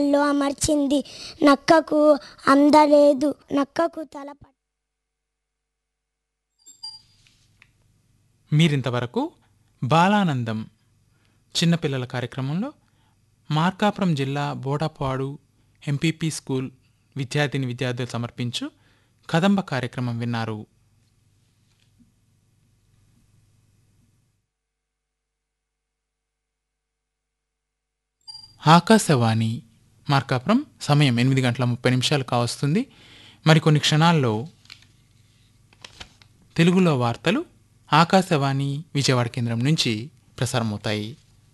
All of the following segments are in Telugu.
లో అమర్చింది నక్కకు అందలేదు నక్కకు తల ప- మీరింతవరకు బాలానందం చిన్నపిల్లల కార్యక్రమంలో మార్కాపురం జిల్లా బోడపాడు ఎంపీపీ స్కూల్ విద్యార్థిని విద్యార్థులు సమర్పించు కదంబ కార్యక్రమం విన్నారు ఆకాశవాణి మార్కాపురం సమయం ఎనిమిది గంటల ముప్పై నిమిషాలు కావస్తుంది మరికొన్ని క్షణాల్లో తెలుగులో వార్తలు ఆకాశవాణి విజయవాడ కేంద్రం నుంచి ప్రసారమవుతాయి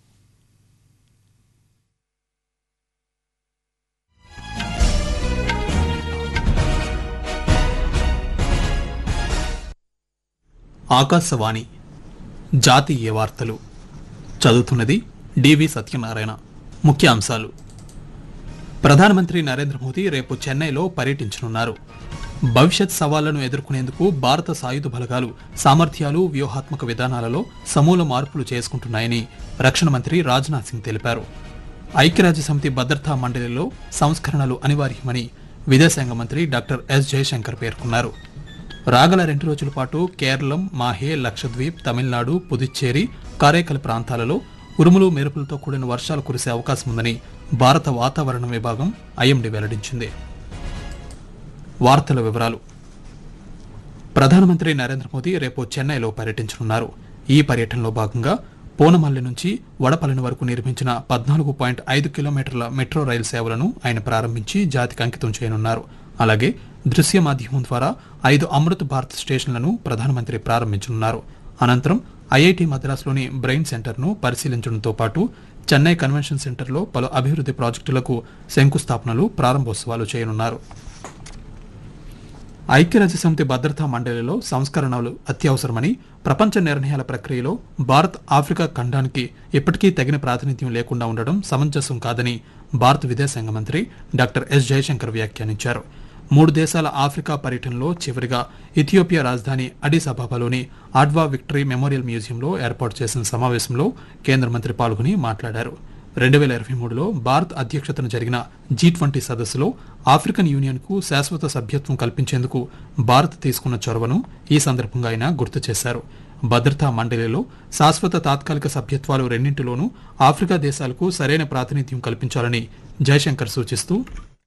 ఆకాశవాణి జాతీయ వార్తలు చదువుతున్నది డివి సత్యనారాయణ ముఖ్యాంశాలు ప్రధానమంత్రి నరేంద్ర మోదీ రేపు చెన్నైలో పర్యటించనున్నారు భవిష్యత్ సవాళ్లను ఎదుర్కొనేందుకు భారత సాయుధ బలగాలు సామర్థ్యాలు వ్యూహాత్మక విధానాలలో సమూల మార్పులు చేసుకుంటున్నాయని రక్షణ మంత్రి రాజ్నాథ్ సింగ్ తెలిపారు ఐక్యరాజ్య సమితి భద్రతా మండలిలో సంస్కరణలు అనివార్యమని విదేశాంగ మంత్రి డాక్టర్ ఎస్ జయశంకర్ పేర్కొన్నారు రాగల రెండు రోజుల పాటు కేరళం మాహే లక్షద్వీప్ తమిళనాడు పుదుచ్చేరి కారైకల్ ప్రాంతాలలో ఉరుములు మెరుపులతో కూడిన వర్షాలు కురిసే అవకాశం ఉందని భారత వాతావరణ విభాగం ఐఎండీ వెల్లడించింది వార్తల వివరాలు ప్రధానమంత్రి నరేంద్ర మోదీ రేపు చెన్నైలో పర్యటించనున్నారు ఈ పర్యటనలో భాగంగా పూనమల్లి నుంచి వడపల్లిని వరకు నిర్మించిన పద్నాలుగు పాయింట్ ఐదు కిలోమీటర్ల మెట్రో రైలు సేవలను ఆయన ప్రారంభించి జాతికి అంకితం చేయనున్నారు అలాగే దృశ్య మాధ్యమం ద్వారా ఐదు అమృత్ భారత్ స్టేషన్లను ప్రధానమంత్రి ప్రారంభించనున్నారు అనంతరం ఐఐటి మద్రాసులోని బ్రెయిన్ సెంటర్ను పరిశీలించడంతో పాటు చెన్నై కన్వెన్షన్ సెంటర్లో పలు అభివృద్ధి ప్రాజెక్టులకు శంకుస్థాపనలు ప్రారంభోత్సవాలు చేయనున్నారు ఐక్యరాజ్య సమితి భద్రతా మండలిలో సంస్కరణలు అత్యవసరమని ప్రపంచ నిర్ణయాల ప్రక్రియలో భారత్ ఆఫ్రికా ఖండానికి ఇప్పటికీ తగిన ప్రాతినిధ్యం లేకుండా ఉండడం సమంజసం కాదని భారత విదేశాంగ మంత్రి డాక్టర్ ఎస్ జయశంకర్ వ్యాఖ్యానించారు మూడు దేశాల ఆఫ్రికా పర్యటనలో చివరిగా ఇథియోపియా రాజధాని అడిస్ అబాబాలోని ఆడ్వా విక్టరీ మెమోరియల్ మ్యూజియంలో ఏర్పాటు చేసిన సమావేశంలో కేంద్ర మంత్రి పాల్గొని మాట్లాడారు రెండు వేల ఇరవై మూడులో భారత్ అధ్యక్షతన జరిగిన జీ ట్వంటీ సదస్సులో ఆఫ్రికన్ యూనియన్కు శాశ్వత సభ్యత్వం కల్పించేందుకు భారత్ తీసుకున్న చొరవను ఈ సందర్భంగా ఆయన గుర్తు చేశారు భద్రతా మండలిలో శాశ్వత తాత్కాలిక సభ్యత్వాలు రెండింటిలోనూ ఆఫ్రికా దేశాలకు సరైన ప్రాతినిధ్యం కల్పించాలని జయశంకర్ సూచిస్తూ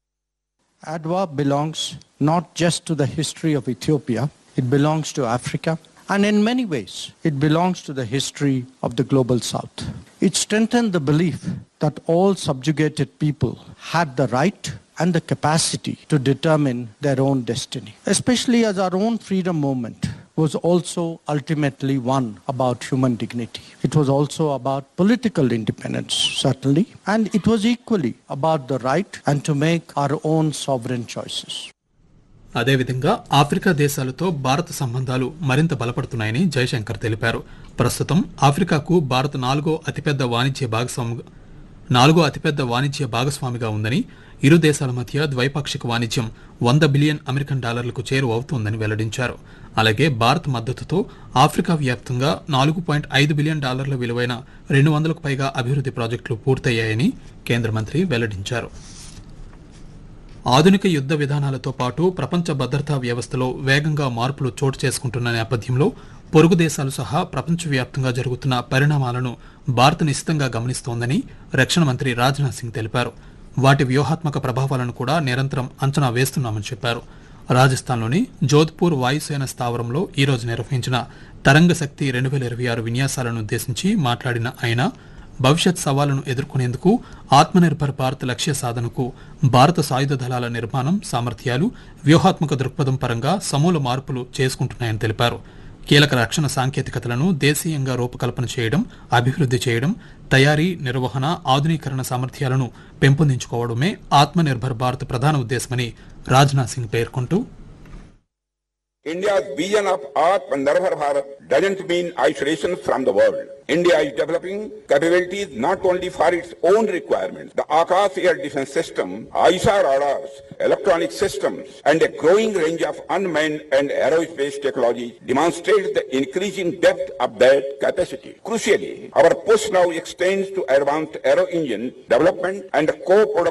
Adwa belongs not just to the history of Ethiopia, it belongs to Africa, and in many ways, it belongs to the history of the global south. It strengthened the belief that all subjugated people had the right and the capacity to determine their own destiny, especially as our own freedom movement was also ultimately one about human dignity. It was also about political independence, certainly, and it was equally about the right and to make our own sovereign choices. అదేవిధంగా ఆఫ్రికా దేశాలతో భారత సంబంధాలు మరింత బలపడుతున్నాయని జయశంకర్ తెలిపారు ప్రస్తుతం ఆఫ్రికాకు భారత్ నాలుగో అతిపెద్ద వాణిజ్య భాగస్వామిగా నాలుగో అతిపెద్ద వాణిజ్య భాగస్వామిగా ఉందని ఇరు దేశాల మధ్య ద్వైపాక్షిక వాణిజ్యం వంద బిలియన్ అమెరికన్ డాలర్లకు చేరువవుతోందని వెల్లడించారు అలాగే భారత్ మద్దతుతో ఆఫ్రికా వ్యాప్తంగా నాలుగు పాయింట్ ఐదు బిలియన్ డాలర్ల విలువైన రెండు వందలకు పైగా అభివృద్ధి ప్రాజెక్టులు పూర్తయ్యాయని కేంద్ర మంత్రి వెల్లడించారు ఆధునిక యుద్ధ విధానాలతో పాటు ప్రపంచ భద్రతా వ్యవస్థలో వేగంగా మార్పులు చోటు చేసుకుంటున్న నేపథ్యంలో పొరుగు దేశాలు సహా ప్రపంచవ్యాప్తంగా జరుగుతున్న పరిణామాలను భారత్ నిశితంగా గమనిస్తోందని రక్షణ మంత్రి రాజ్నాథ్ సింగ్ తెలిపారు వాటి వ్యూహాత్మక ప్రభావాలను కూడా నిరంతరం అంచనా వేస్తున్నామని చెప్పారు రాజస్థాన్లోని జోధ్పూర్ వాయుసేన స్థావరంలో ఈ రోజు నిర్వహించిన తరంగ శక్తి రెండు వేల ఇరవై ఆరు విన్యాసాలను ఉద్దేశించి మాట్లాడిన ఆయన భవిష్యత్ సవాళ్లను ఎదుర్కొనేందుకు ఆత్మనిర్భర్ భారత్ లక్ష్య సాధనకు భారత సాయుధ దళాల నిర్మాణం సామర్థ్యాలు వ్యూహాత్మక దృక్పథం పరంగా సమూల మార్పులు చేసుకుంటున్నాయని తెలిపారు కీలక రక్షణ సాంకేతికతలను దేశీయంగా రూపకల్పన చేయడం అభివృద్ధి చేయడం తయారీ నిర్వహణ ఆధునీకరణ సామర్థ్యాలను పెంపొందించుకోవడమే ఆత్మనిర్భర్ భారత్ ప్రధాన ఉద్దేశమని రాజ్నాథ్ సింగ్ పేర్కొంటూ India's vision of Atmanirbhar Bharat doesn't mean isolation from the world. India is developing capabilities not only for its own requirements. The Akash Air Defense System, ISA radars, electronic systems, and a growing range of unmanned and aerospace technologies demonstrates the increasing depth of that capacity. Crucially, our push now extends to advanced aero engine development and co-production